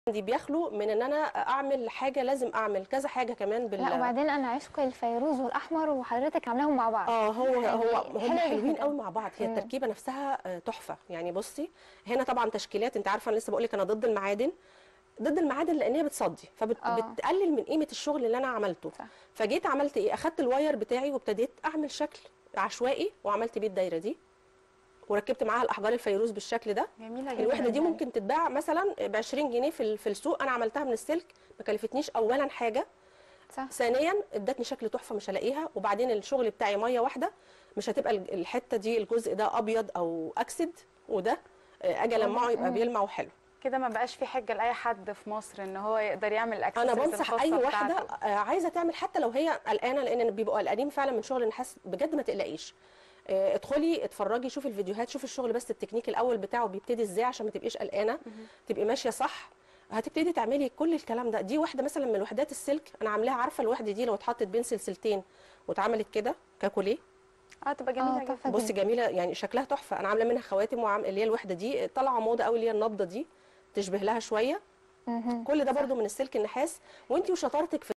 عندي بيخلو من ان انا اعمل حاجه لازم اعمل كذا حاجه كمان بال لا وبعدين انا عشق الفيروز والاحمر وحضرتك عاملاهم مع بعض اه هو يعني هو حلوة هم حلوين جداً. قوي مع بعض هي مم. التركيبه نفسها آه، تحفه يعني بصي هنا طبعا تشكيلات انت عارفه انا لسه بقول لك انا ضد المعادن ضد المعادن لان هي بتصدي آه. فبتقلل من قيمه الشغل اللي انا عملته صح. فجيت عملت ايه اخدت الواير بتاعي وابتديت اعمل شكل عشوائي وعملت بيه الدايره دي وركبت معاها الاحجار الفيروز بالشكل ده جميله جدا الوحده دي يعني. ممكن تتباع مثلا ب 20 جنيه في ال- في السوق انا عملتها من السلك ما كلفتنيش اولا حاجه صح ثانيا ادتني شكل تحفه مش هلاقيها وبعدين الشغل بتاعي ميه واحده مش هتبقى ال- الحته دي الجزء ده ابيض او اكسد وده آه، اجي لمعه يبقى بيلمع وحلو كده ما بقاش في حجه لاي حد في مصر ان هو يقدر يعمل انا الاكسسوارز بنصح الخاصة اي واحده بتاعته. آه، عايزه تعمل حتى لو هي قلقانه لان بيبقوا قلقانين فعلا من شغل النحاس بجد ما تقلقيش آه، ادخلي اتفرجي شوفي الفيديوهات شوفي الشغل بس التكنيك الاول بتاعه بيبتدي ازاي عشان ما تبقيش قلقانه تبقي ماشيه صح هتبتدي تعملي كل الكلام ده دي واحده مثلا من وحدات السلك انا عاملاها عارفه الوحده دي لو اتحطت بين سلسلتين واتعملت كده كاكوليه اه تبقى اه جميله جدا تحفه بصي جدا جميله يعني شكلها تحفه انا عامله منها خواتم وعامله اللي هي الوحده دي طالعه موضه قوي اللي هي النبضه دي تشبه لها شويه مهم. كل ده برضو من السلك النحاس وانتي وشطارتك في